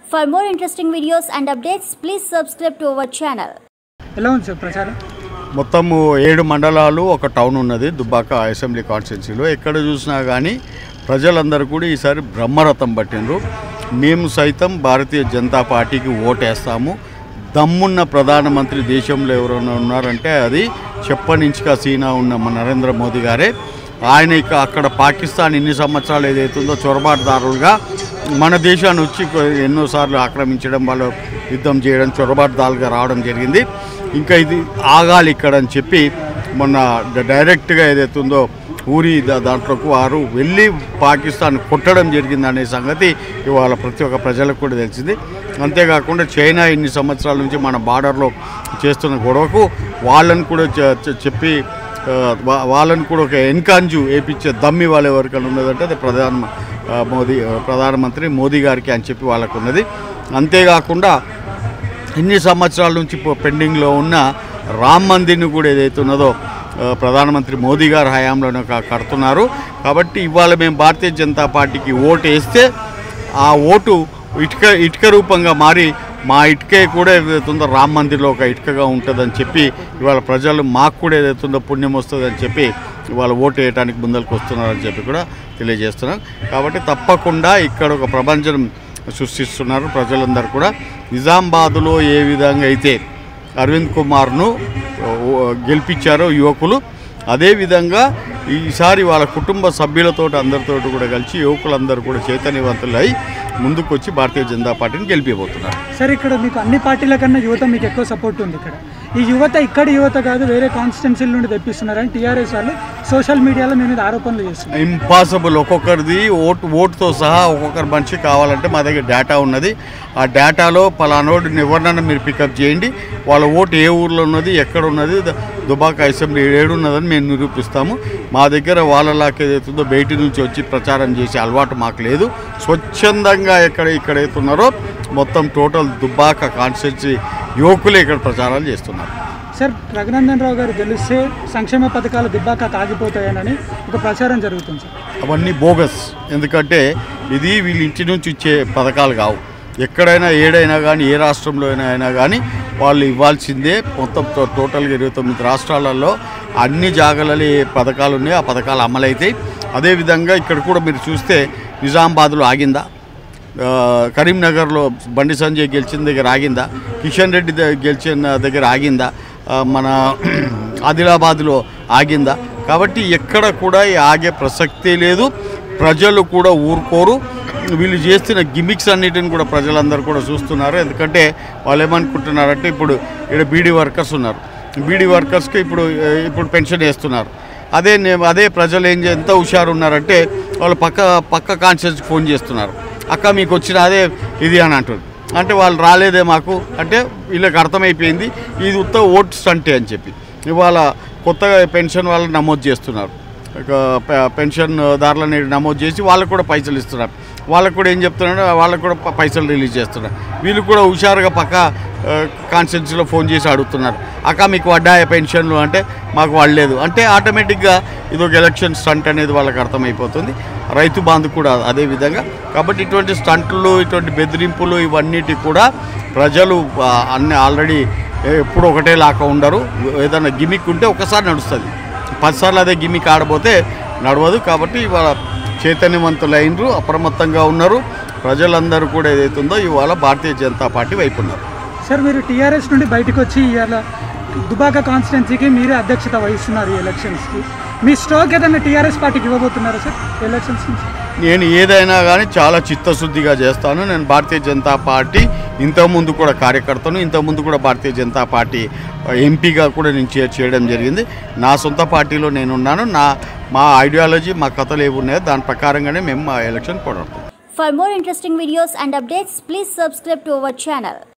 For more interesting videos and updates, please subscribe to our channel. ఎలా ఉంది sir ప్రచారం మొత్తము ఏడు మండలాలు ఒక టౌన్ ఉన్నది దుబ్బాక అసెంబ్లీ కాన్స్టిట్యున్సీలో ఎక్కడ చూసినా కానీ ప్రజలందరూ కూడా ఈసారి బ్రహ్మరథం పట్టినరు మేము సైతం భారతీయ జనతా పార్టీకి ఓటేస్తాము దమ్మున్న ప్రధానమంత్రి దేశంలో ఎవరైనా ఉన్నారంటే అది చెప్పనించుగా సీనా ఉన్న మన నరేంద్ర మోదీ గారే ఆయన ఇక అక్కడ పాకిస్తాన్ ఎన్ని సంవత్సరాలు ఏదైతుందో చొరబాటుదారులుగా మన దేశాన్ని వచ్చి ఎన్నోసార్లు ఆక్రమించడం వాళ్ళు యుద్ధం చేయడం చొరబాటుదారులుగా రావడం జరిగింది ఇంకా ఇది ఆగాలి ఇక్కడ అని చెప్పి మొన్న డ- డైరెక్ట్గా ఏదైతుందో ఊరి దా- దాంట్లోకి వారు వెళ్ళి పాకిస్తాన్ కొట్టడం జరిగింది అనే సంగతి ఇవాళ ప్రతి ఒక్క ప్రజలకు కూడా తెలిసింది అంతేకాకుండా చైనా ఇన్ని సంవత్సరాల నుంచి మన బార్డర్లో చేస్తున్న గొడవకు వాళ్ళని కూడా చె- చె- చెప్పి ఆ, వా- వాళ్ళని కూడా ఒక ఎన్కాంజు వేయించే దమ్మి వాళ్ళు ఎవరికైనా ఉన్నదంటే అది ప్రధాన ఆ, మోదీ ఆ, ప్రధానమంత్రి మోదీ గారికి అని చెప్పి వాళ్ళకు ఉన్నది అంతేకాకుండా ఇన్ని సంవత్సరాల నుంచి పో- పెండింగ్లో ఉన్న రామ్ మందిర్ని కూడా ఏదైతే ఉన్నదో ఆ, ప్రధానమంత్రి మోదీ గారు హయాంలోనే క- కడుతున్నారు కాబట్టి ఇవాళ మేము భారతీయ జనతా పార్టీకి ఓటు వేస్తే ఆ ఓటు ఇటుక ఇటుక రూపంగా మారి మా ఇటుకే కూడా ఏదైతుందో రామ్ మందిర్లో ఒక ఇటుకగా ఉంటుందని చెప్పి ఇవాళ ప్రజలు మాకు కూడా ఏదైతుందో పుణ్యం వస్తుందని చెప్పి ఇవాళ ఓటు వేయడానికి ముందరకు వస్తున్నారని చెప్పి కూడా తెలియజేస్తున్నాం కాబట్టి తప్పకుండా ఇక్కడ ఒక ప్రపంచం సృష్టిస్తున్నారు ప్రజలందరూ కూడా నిజామాబాద్లో ఏ విధంగా అయితే అరవింద్ కుమార్ను ఓ, గెలిపించారో యువకులు అదేవిధంగా ఈసారి వాళ్ళ కుటుంబ సభ్యులతో అందరితో కూడా కలిసి యువకులందరూ కూడా చైతన్యవంతులై ముందుకు వచ్చి భారతీయ జనతా పార్టీని గెలిపిపోతున్నారు సార్ ఇక్కడ మీకు అన్ని పార్టీల కన్నా యువత మీకు ఎక్కువ సపోర్ట్ ఉంది ఇక్కడ ఈ యువత ఇక్కడ యువత కాదు వేరే కాన్స్టిట్యున్సీల నుండి తెప్పిస్తున్నారని టీఆర్ఎస్ వాళ్ళు సోషల్ మీడియాలో మీ మీద ఆరోపణలు చేస్తున్నారు ఇంపాసిబుల్ ఒక్కొక్కరిది ఓటు ఓటుతో సహా ఒక్కొక్కరి మనిషి కావాలంటే మా దగ్గర డేటా ఉన్నది ఆ డేటాలో పలానోడు ఎవరినైనా మీరు పికప్ చేయండి వాళ్ళ ఓటు ఏ ఊర్లో ఉన్నది ఎక్కడ ఉన్నది ద- దుబాక అసెంబ్లీ ఏడున్నదని మేము నిరూపిస్తాము మా దగ్గర వాళ్ళలాగా ఏదైతుందో బయటి నుంచి వచ్చి ప్రచారం చేసే అలవాటు మాకు లేదు స్వచ్ఛందంగా ఎక్కడ ఇక్కడ ఉన్నారో మొత్తం టోటల్ దుబ్బాక కాన్స్టిట్యున్సీ యువకులే ఇక్కడ ప్రచారాలు చేస్తున్నారు సార్ రఘునందన్ రావు గారు గెలిస్తే సంక్షేమ పథకాలు దిబ్బాక తాగిపోతాయనని ఒక ప్రచారం జరుగుతుంది సార్ అవన్నీ బోగస్ ఎందుకంటే ఇది వీళ్ళ ఇంటి నుంచి ఇచ్చే పథకాలు కావు ఎక్కడైనా ఏడైనా కానీ ఏ రాష్ట్రంలో అయినా అయినా కానీ వాళ్ళు ఇవ్వాల్సిందే మొత్తం టో- టోటల్గా ఇరవై తొమ్మిది రాష్ట్రాలలో అన్ని జాగాలలో ఏ పథకాలు ఉన్నాయో ఆ పథకాలు అమలవుతాయి అదేవిధంగా ఇక్కడ కూడా మీరు చూస్తే నిజామాబాద్లో ఆగిందా ఆ, కరీంనగర్లో బండి సంజయ్ గెలిచిన దగ్గర ఆగిందా కిషన్ రెడ్డి ద- గెలిచిన దగ్గర ఆగిందా ఆ, మన ఆదిలాబాద్లో ఆగిందా కాబట్టి ఎక్కడ కూడా ఈ ఆగే ప్రసక్తే లేదు ప్రజలు కూడా ఊరుకోరు వీళ్ళు చేస్తున్న గిమిక్స్ అన్నిటిని కూడా ప్రజలందరూ కూడా చూస్తున్నారు ఎందుకంటే వాళ్ళు ఏమనుకుంటున్నారంటే ఇప్పుడు ఇక్కడ బీడీ వర్కర్స్ ఉన్నారు బీడీ వర్కర్స్కి ఇప్పుడు ఇప్పుడు పెన్షన్ వేస్తున్నారు అదే నే- అదే ప్రజలు ఏం చే- ఎంత హుషారు ఉన్నారంటే వాళ్ళు పక్క పక్క కాన్షియస్కి ఫోన్ చేస్తున్నారు అక్క మీకు వచ్చిన అదే ఇది అని అంటారు అంటే వాళ్ళు రాలేదే మాకు అంటే వీళ్ళకి అర్థమైపోయింది ఇది ఉత్త ఓట్ స్టంటే అని చెప్పి ఇవాళ కొత్తగా పెన్షన్ వాళ్ళు నమోదు చేస్తున్నారు ఇక పె- పెన్షన్ దారులని నమోదు చేసి వాళ్ళకు కూడా పైసలు ఇస్తున్నారు వాళ్ళకు కూడా ఏం చెప్తున్నారు వాళ్ళకు కూడా ప- పైసలు రిలీజ్ చేస్తున్నారు వీళ్ళు కూడా హుషారుగా పక్క కాన్స్టిట్యూన్సీలో ఫోన్ చేసి అడుగుతున్నారు అక్క మీకు వడ్డాయ పెన్షన్లు అంటే మాకు వాళ్ళలేదు అంటే ఆటోమేటిక్గా ఇది ఒక ఎలక్షన్ స్టంట్ అనేది వాళ్ళకి అర్థమైపోతుంది రైతు బాంధు కూడా అదే విధంగా కాబట్టి ఇటువంటి స్టంట్లు ఇటువంటి బెదిరింపులు ఇవన్నిటి కూడా ప్రజలు ఆ, అన్ని ఆల్రెడీ ఎప్పుడు ఒకటే లాగా ఉండరు ఏదైనా గిమిక్ ఉంటే ఒకసారి నడుస్తుంది పదిసార్లు అదే గిమ్మిక్ ఆడబోతే నడవదు కాబట్టి ఇవాళ చైతన్యవంతులైనరు అప్రమత్తంగా ఉన్నారు ప్రజలందరూ కూడా ఏదైతుందో ఇవాళ భారతీయ జనతా పార్టీ వైపు ఉన్నారు సార్ మీరు టీఆర్ఎస్ నుండి బయటకు వచ్చి ఇవాళ దుబాక కాన్స్టిట్యున్సీకి మీరే అధ్యక్షత వహిస్తున్నారు ఈ ఎలక్షన్స్కి మీ స్టాక్ ఏదైనా టీఆర్ఎస్ పార్టీకి ఇవ్వబోతున్నారా సార్ ఎలక్షన్స్ నుంచి నేను ఏదైనా కానీ చాలా చిత్తశుద్ధిగా చేస్తాను నేను భారతీయ జనతా పార్టీ ఇంతకుముందు కూడా కార్యకర్తను ఇంతకుముందు కూడా భారతీయ జనతా పార్టీ ఎంపీగా కూడా నేను చే- చేయడం జరిగింది నా సొంత పార్టీలో నేనున్నాను నా మా ఐడియాలజీ మా కథలు ఏవి ఉన్నాయో దాని ప్రకారంగానే మేము మా ఎలక్షన్ పోరాడతాం For more interesting videos and updates, please subscribe to our channel.